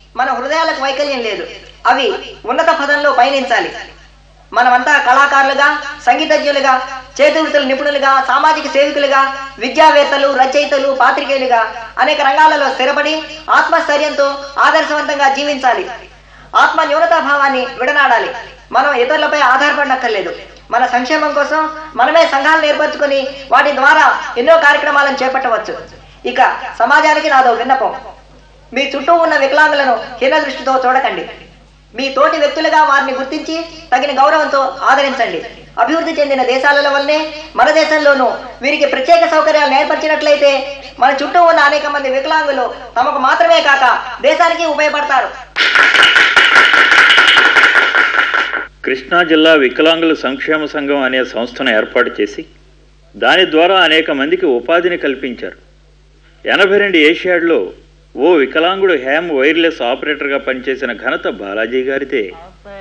మన హృదయాలకు వైకల్యం లేదు అవి ఉన్నత పదంలో పయనించాలి మనమంతా కళాకారులుగా సంగీతజ్ఞులుగా చేతివృత్తుల నిపుణులుగా సామాజిక సేవకులుగా విద్యావేత్తలు రచయితలు పాత్రికేయులుగా అనేక రంగాలలో స్థిరపడి ఆత్మస్థైర్యంతో ఆదర్శవంతంగా జీవించాలి ఆత్మ న్యూనతా భావాన్ని విడనాడాలి మనం ఇతరులపై ఆధారపడనక్కర్లేదు మన సంక్షేమం కోసం మనమే సంఘాలను ఏర్పరచుకొని వాటి ద్వారా ఎన్నో కార్యక్రమాలను చేపట్టవచ్చు ఇక సమాజానికి నాదో విన్నపం మీ చుట్టూ ఉన్న వికలాంగులను హీన దృష్టితో చూడకండి మీ తోటి వ్యక్తులుగా వారిని గుర్తించి తగిన గౌరవంతో ఆదరించండి అభివృద్ధి చెందిన దేశాలలో వల్లనే మన దేశంలోనూ వీరికి ప్రత్యేక సౌకర్యాలు ఏర్పరిచినట్లయితే మన చుట్టూ ఉన్న అనేక మంది వికలాంగులు తమకు మాత్రమే కాక దేశానికి ఉపయోగపడతారు కృష్ణా జిల్లా వికలాంగుల సంక్షేమ సంఘం అనే సంస్థను ఏర్పాటు చేసి దాని ద్వారా అనేక మందికి ఉపాధిని కల్పించారు ఎనభై రెండు ఏషియాడ్లో ఓ వికలాంగుడు హ్యామ్ వైర్లెస్ ఆపరేటర్గా పనిచేసిన ఘనత బాలాజీ గారిదే